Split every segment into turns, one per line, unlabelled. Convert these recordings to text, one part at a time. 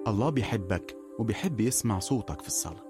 الله بيحبك وبيحب يسمع صوتك في الصلاة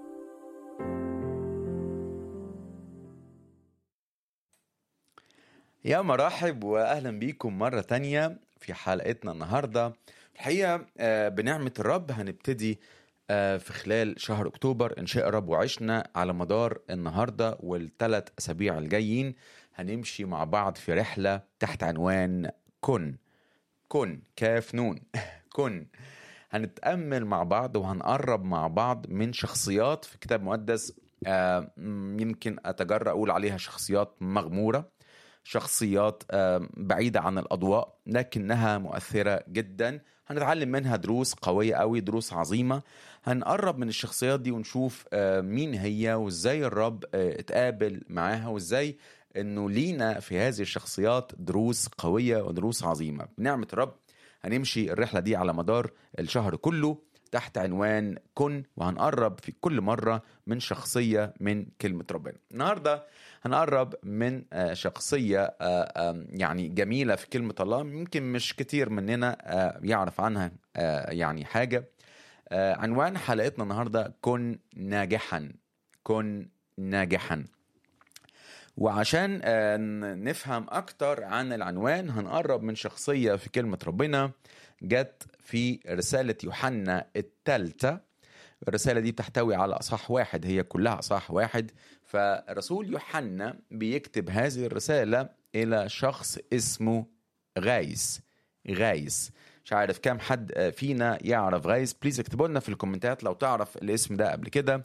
يا مرحب واهلا بيكم مرة تانية في حلقتنا النهاردة الحقيقة آه، بنعمة الرب هنبتدي آه، في خلال شهر اكتوبر ان شاء الرب وعشنا على مدار النهاردة والثلاث اسابيع الجايين هنمشي مع بعض في رحلة تحت عنوان كن كن كاف نون كن هنتأمل مع بعض وهنقرب مع بعض من شخصيات في كتاب مقدس آه، يمكن أتجرأ أقول عليها شخصيات مغمورة شخصيات آه، بعيدة عن الأضواء لكنها مؤثرة جدا هنتعلم منها دروس قوية قوي دروس عظيمة هنقرب من الشخصيات دي ونشوف آه، مين هي وازاي الرب آه، اتقابل معاها وازاي انه لينا في هذه الشخصيات دروس قوية ودروس عظيمة بنعمة الرب هنمشي الرحلة دي على مدار الشهر كله تحت عنوان كن وهنقرب في كل مرة من شخصية من كلمة ربنا النهاردة هنقرب من آه، شخصية آه، آم، يعني جميلة في كلمة الله يمكن مش كتير مننا آه، يعرف عنها آه، يعني حاجة آه، عنوان حلقتنا النهاردة كن ناجحا كن ناجحا وعشان آه، ن- نفهم أكتر عن العنوان هنقرب من شخصية في كلمة ربنا جت في رسالة يوحنا الثالثة الرسالة دي بتحتوي على أصح واحد هي كلها أصح واحد فرسول يوحنا بيكتب هذه الرسالة إلى شخص اسمه غايس غايس مش عارف كام حد آه، فينا يعرف غايس بليز اكتبوا لنا في الكومنتات لو تعرف الاسم ده قبل كده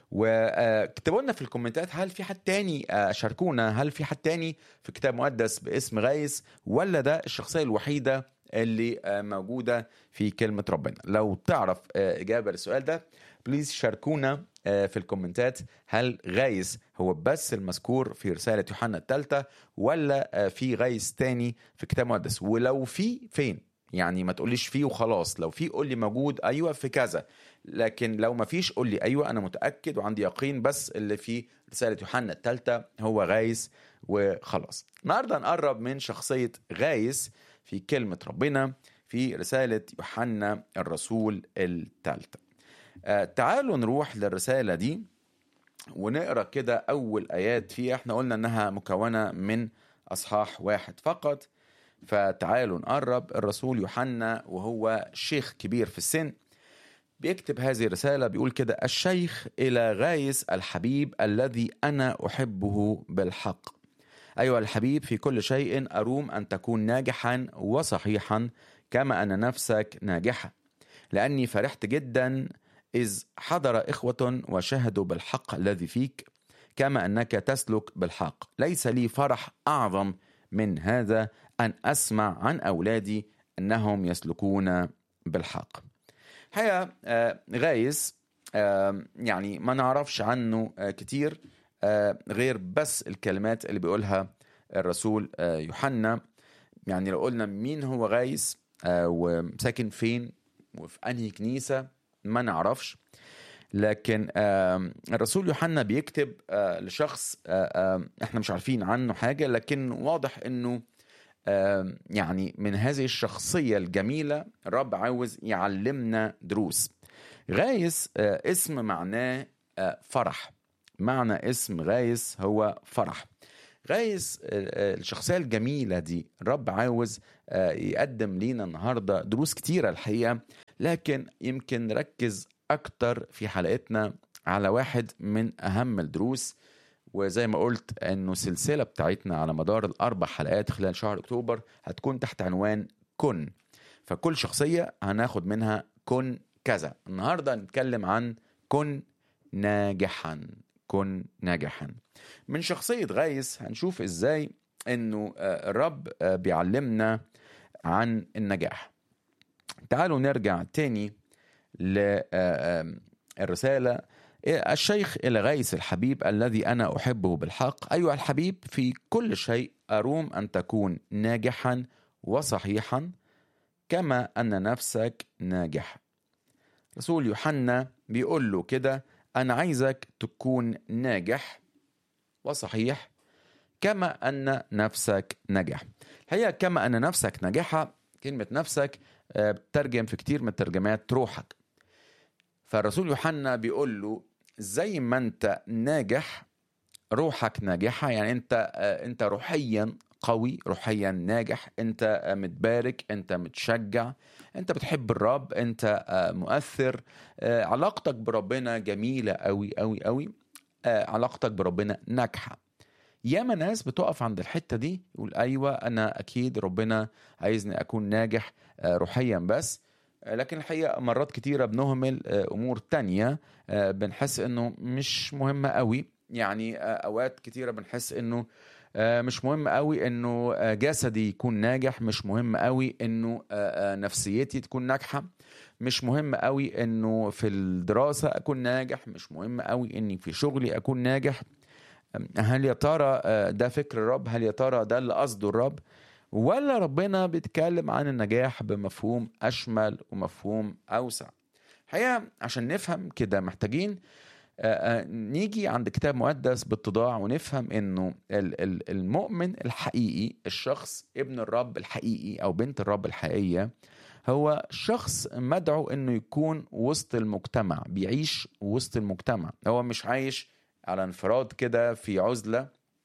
واكتبوا لنا في الكومنتات هل في حد تاني آه، شاركونا هل في حد تاني في كتاب مقدس باسم غايس ولا ده الشخصية الوحيدة اللي آه، موجودة في كلمة ربنا لو تعرف آه، إجابة للسؤال ده بليز شاركونا آه، في الكومنتات هل غايس هو بس المذكور في رسالة يوحنا الثالثة ولا آه، في غايس تاني في كتاب مقدس ولو في فين يعني ما تقوليش فيه وخلاص لو في قول لي موجود ايوه في كذا لكن لو ما فيش قول لي ايوه انا متاكد وعندي يقين بس اللي في رساله يوحنا الثالثه هو غايس وخلاص النهارده نقرب من شخصيه غايس في كلمه ربنا في رساله يوحنا الرسول الثالثه آه تعالوا نروح للرساله دي ونقرا كده اول ايات فيها احنا قلنا انها مكونه من اصحاح واحد فقط فتعالوا نقرب الرسول يوحنا وهو شيخ كبير في السن بيكتب هذه الرسالة بيقول كده الشيخ إلى غايس الحبيب الذي أنا أحبه بالحق أيها الحبيب في كل شيء أروم أن تكون ناجحا وصحيحا كما أن نفسك ناجحة لأني فرحت جدا إذ حضر إخوة وشهدوا بالحق الذي فيك كما أنك تسلك بالحق ليس لي فرح أعظم من هذا أن أسمع عن أولادي أنهم يسلكون بالحق الحقيقة آه، غايس آه، يعني ما نعرفش عنه آه، كتير آه، غير بس الكلمات اللي بيقولها الرسول آه، يوحنا يعني لو قلنا مين هو غايس آه، وساكن فين وفي أنهي كنيسة ما نعرفش لكن آم، الرسول يوحنا بيكتب آه، لشخص آه، آم، احنا مش عارفين عنه حاجة لكن واضح انه آم، يعني من هذه الشخصية الجميلة الرب عاوز يعلمنا دروس غايس آه، اسم معناه آه، فرح معنى اسم غايس هو فرح غايس آه، آه، الشخصية الجميلة دي الرب عاوز آه، يقدم لينا النهاردة دروس كتيرة الحقيقة لكن يمكن نركز أكتر في حلقتنا على واحد من أهم الدروس وزي ما قلت انه السلسله بتاعتنا على مدار الاربع حلقات خلال شهر اكتوبر هتكون تحت عنوان كن فكل شخصيه هناخد منها كن كذا النهارده هنتكلم عن كن ناجحا كن ناجحا من شخصيه غايس هنشوف ازاي انه آه، الرب آه، بيعلمنا عن النجاح تعالوا نرجع تاني للرسالة الشيخ إلى غيث الحبيب الذي أنا أحبه بالحق أيها الحبيب في كل شيء أروم أن تكون ناجحا وصحيحا كما أن نفسك ناجح رسول يوحنا بيقول له كده أنا عايزك تكون ناجح وصحيح كما أن نفسك نجح الحقيقة كما أن نفسك ناجحة كلمة نفسك آه، بتترجم في كتير من الترجمات روحك فالرسول يوحنا بيقول له زي ما انت ناجح روحك ناجحة يعني انت آه، انت روحيا قوي روحيا ناجح انت آه، متبارك انت متشجع انت بتحب الرب انت آه، مؤثر آه، علاقتك بربنا جميلة قوي قوي قوي آه، علاقتك بربنا ناجحة ياما ناس بتقف عند الحتة دي يقول أيوة أنا أكيد ربنا عايزني أكون ناجح آه، روحيا بس آه، لكن الحقيقة مرات كتيرة بنهمل آه، أمور تانية آه، بنحس إنه مش مهمة قوي يعني آه، أوقات كتيرة بنحس إنه آه، مش مهم قوي إنه آه، جسدي يكون ناجح مش مهم قوي إنه آه، آه، نفسيتي تكون ناجحة مش مهم قوي إنه في الدراسة أكون ناجح مش مهم قوي إني في شغلي أكون ناجح هل يا ترى آه، ده فكر الرب هل يا ترى ده اللي قصده الرب ولا ربنا بيتكلم عن النجاح بمفهوم أشمل ومفهوم أوسع الحقيقة عشان نفهم كده محتاجين آه، آه، نيجي عند كتاب مقدس باتضاع ونفهم انه ال- ال- المؤمن الحقيقي الشخص ابن الرب الحقيقي او بنت الرب الحقيقية هو شخص مدعو انه يكون وسط المجتمع بيعيش وسط المجتمع هو مش عايش على انفراد كده في عزلة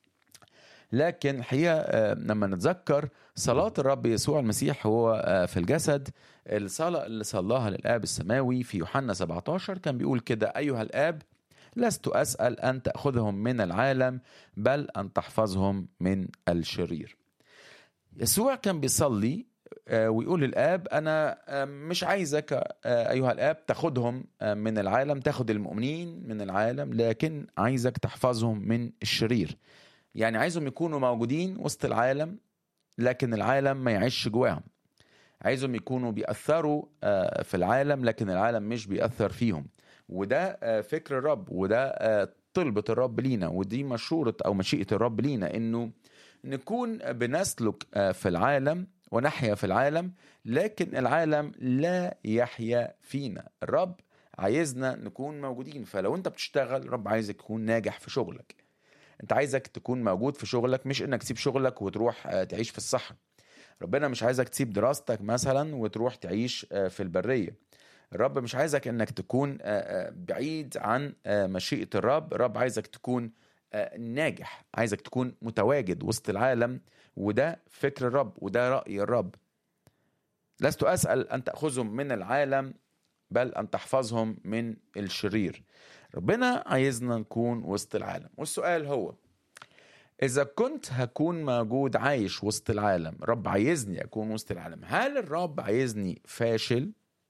لكن الحقيقة آه، لما نتذكر صلاة الرب يسوع المسيح هو آه، في الجسد الصلاة اللي صلاها للآب السماوي في يوحنا 17 كان بيقول كده أيها الآب لست أسأل أن تأخذهم من العالم بل أن تحفظهم من الشرير يسوع كان بيصلي آه، ويقول للآب أنا آه، مش عايزك آه، أيها الآب تاخدهم آه، من العالم تاخد المؤمنين من العالم لكن عايزك تحفظهم من الشرير يعني عايزهم يكونوا موجودين وسط العالم لكن العالم ما يعيش جواهم عايزهم يكونوا بيأثروا آه، في العالم لكن العالم مش بيأثر فيهم وده آه، فكر الرب وده آه، طلبة الرب لينا ودي مشورة أو مشيئة الرب لينا إنه نكون بنسلك آه، في العالم ونحيا في العالم لكن العالم لا يحيا فينا الرب عايزنا نكون موجودين فلو انت بتشتغل الرب عايزك تكون ناجح في شغلك انت عايزك تكون موجود في شغلك مش انك تسيب شغلك وتروح آه، تعيش في الصحراء ربنا مش عايزك تسيب دراستك مثلا وتروح تعيش آه، في البرية الرب مش عايزك انك تكون آه، آه، بعيد عن آه، مشيئة الرب الرب عايزك تكون آه، ناجح عايزك تكون متواجد وسط العالم وده فكر الرب وده رأي الرب لست أسأل أن تأخذهم من العالم بل أن تحفظهم من الشرير ربنا عايزنا نكون وسط العالم والسؤال هو إذا كنت هكون موجود عايش وسط العالم رب عايزني أكون وسط العالم هل الرب عايزني فاشل؟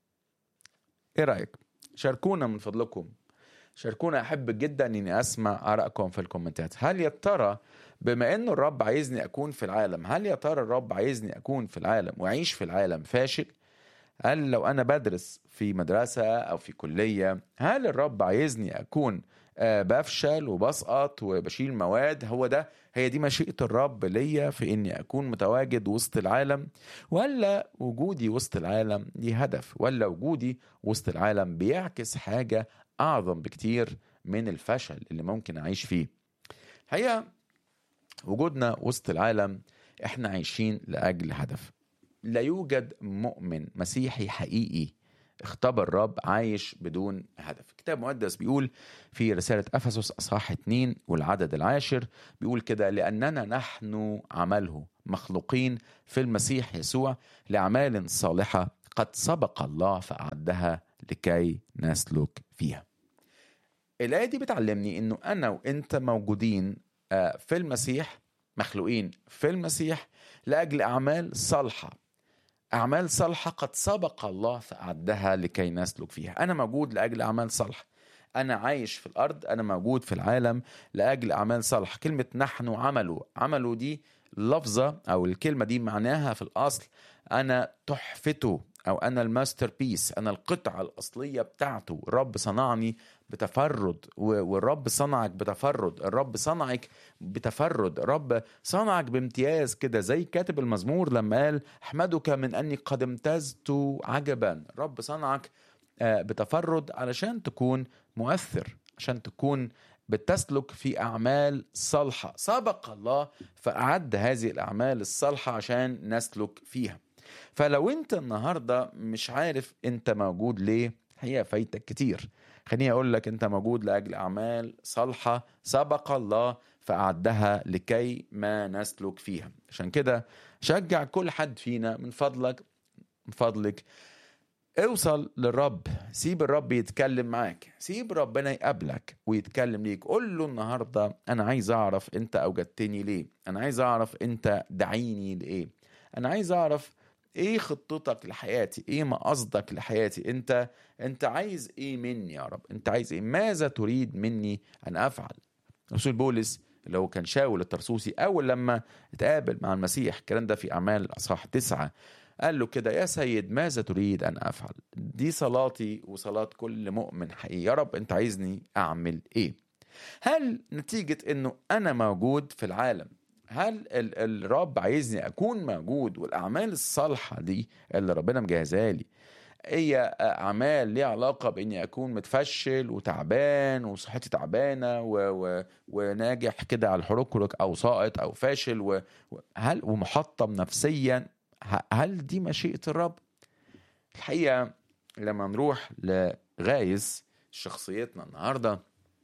إيه رأيك؟ شاركونا من فضلكم شاركونا أحب جدا إني أسمع آرائكم في الكومنتات هل يا ترى بما إنه الرب عايزني أكون في العالم هل يا ترى الرب عايزني أكون في العالم وأعيش في العالم فاشل؟ هل لو أنا بدرس في مدرسة أو في كلية هل الرب عايزني أكون آه، بفشل وبسقط وبشيل مواد هو ده هي دي مشيئة الرب ليا في إني أكون متواجد وسط العالم ولا وجودي وسط العالم دي هدف ولا وجودي وسط العالم بيعكس حاجة أعظم بكتير من الفشل اللي ممكن أعيش فيه الحقيقة وجودنا وسط العالم احنا عايشين لأجل هدف لا يوجد مؤمن مسيحي حقيقي اختبر الرب عايش بدون هدف الكتاب المقدس بيقول في رسالة أفسس أصحاح 2 والعدد العاشر بيقول كده لأننا نحن عمله مخلوقين في المسيح يسوع لأعمال صالحة قد سبق الله فأعدها لكي نسلك فيها الآية دي بتعلمني إنه أنا وإنت موجودين آه، في المسيح مخلوقين في المسيح لأجل أعمال صالحة أعمال صالحة قد سبق الله فأعدها لكي نسلك فيها أنا موجود لأجل أعمال صالحة أنا عايش في الأرض أنا موجود في العالم لأجل أعمال صالحة كلمة نحن عملوا عملوا دي لفظة أو الكلمة دي معناها في الأصل أنا تحفته أو أنا الماستر بيس أنا القطعة الأصلية بتاعته الرب صنعني بتفرد و- والرب صنعك بتفرد الرب صنعك بتفرد الرب صنعك بامتياز كده زي كاتب المزمور لما قال احمدك من اني قد امتزت عجبا الرب صنعك آه، بتفرد علشان تكون مؤثر عشان تكون بتسلك في اعمال صالحه سبق الله فاعد هذه الاعمال الصالحه عشان نسلك فيها فلو انت النهارده مش عارف انت موجود ليه هي فايتك كتير خليني اقول لك انت موجود لاجل اعمال صالحه سبق الله فاعدها لكي ما نسلك فيها عشان كده شجع كل حد فينا من فضلك من فضلك اوصل للرب سيب الرب يتكلم معاك سيب ربنا يقابلك ويتكلم ليك قول له النهارده انا عايز اعرف انت اوجدتني ليه انا عايز اعرف انت دعيني لايه انا عايز اعرف ايه خطتك لحياتي ايه مقصدك لحياتي انت انت عايز ايه مني يا رب انت عايز ايه ماذا تريد مني ان افعل رسول بولس اللي هو كان شاول الترسوسي اول لما اتقابل مع المسيح الكلام ده في اعمال اصحاح تسعة قال له كده يا سيد ماذا تريد ان افعل دي صلاتي وصلاه كل مؤمن حقيقي يا رب انت عايزني اعمل ايه هل نتيجه انه انا موجود في العالم هل ال- الرب عايزني اكون موجود والاعمال الصالحه دي اللي ربنا مجهزها لي هي اعمال ليها علاقه باني اكون متفشل وتعبان وصحتي تعبانه و... و... وناجح كده على الحركرك او ساقط او فاشل و... و- هل ومحطم نفسيا ه- هل دي مشيئه الرب الحقيقه لما نروح لغايز شخصيتنا النهارده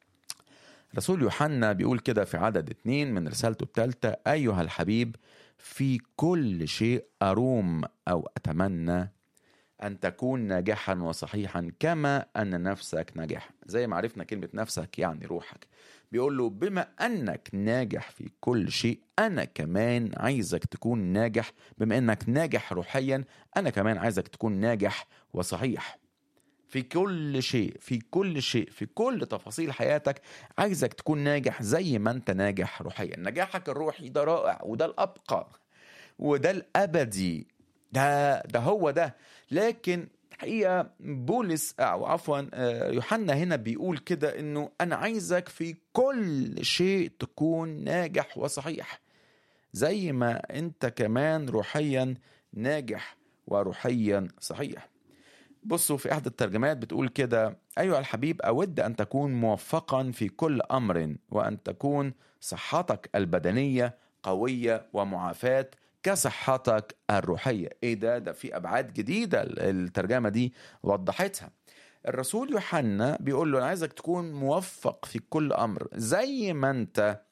رسول يوحنا بيقول كده في عدد اتنين من رسالته الثالثة أيها الحبيب في كل شيء أروم أو أتمنى أن تكون ناجحا وصحيحا كما أن نفسك ناجحة زي ما عرفنا كلمة نفسك يعني روحك بيقول له بما أنك ناجح في كل شيء أنا كمان عايزك تكون ناجح بما أنك ناجح روحيا أنا كمان عايزك تكون ناجح وصحيح في كل شيء في كل شيء في كل تفاصيل حياتك عايزك تكون ناجح زي ما انت ناجح روحيا نجاحك الروحي ده رائع وده الابقى وده الابدي ده ده هو ده لكن حقيقة بولس أو عفوا آه، يوحنا هنا بيقول كده إنه أنا عايزك في كل شيء تكون ناجح وصحيح زي ما أنت كمان روحيا ناجح وروحيا صحيح بصوا في احدى الترجمات بتقول كده ايها الحبيب اود ان تكون موفقا في كل امر وان تكون صحتك البدنيه قويه ومعافاه كصحتك الروحيه ايه ده ده في ابعاد جديده الترجمه دي وضحتها الرسول يوحنا بيقول له انا عايزك تكون موفق في كل امر زي ما انت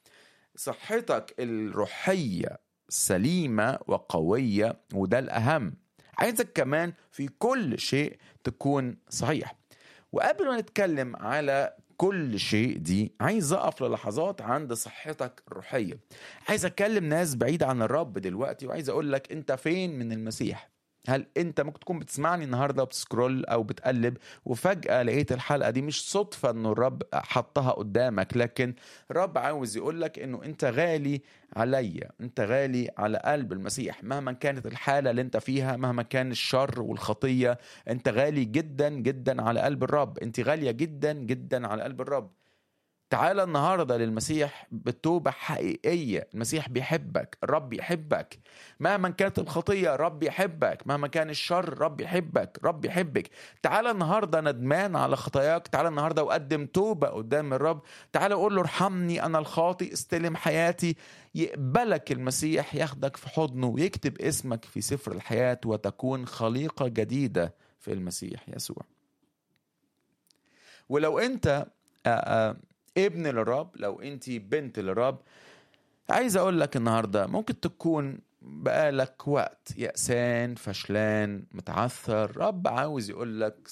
صحتك الروحيه سليمه وقويه وده الاهم عايزك كمان في كل شيء تكون صحيح وقبل ما نتكلم على كل شيء دي عايز اقف للحظات عند صحتك الروحيه عايز اكلم ناس بعيده عن الرب دلوقتي وعايز اقول لك انت فين من المسيح هل انت ممكن تكون بتسمعني النهارده بتسكرول او بتقلب وفجاه لقيت الحلقه دي مش صدفه انه الرب حطها قدامك لكن الرب عاوز يقول لك انه انت غالي عليا انت غالي على قلب المسيح مهما كانت الحاله اللي انت فيها مهما كان الشر والخطيه انت غالي جدا جدا على قلب الرب انت غاليه جدا جدا على قلب الرب تعال النهارده للمسيح بتوبه حقيقيه المسيح بيحبك الرب يحبك مهما كانت الخطيه رب يحبك مهما كان الشر رب يحبك رب يحبك تعال النهارده ندمان على خطاياك تعال النهارده وقدم توبه قدام الرب تعال قول له ارحمني انا الخاطئ استلم حياتي يقبلك المسيح ياخدك في حضنه ويكتب اسمك في سفر الحياه وتكون خليقه جديده في المسيح يسوع ولو انت آآ آآ ابن للرب لو انت بنت للرب عايز اقول لك النهارده ممكن تكون بقالك وقت يأسان فشلان متعثر رب عاوز يقول لك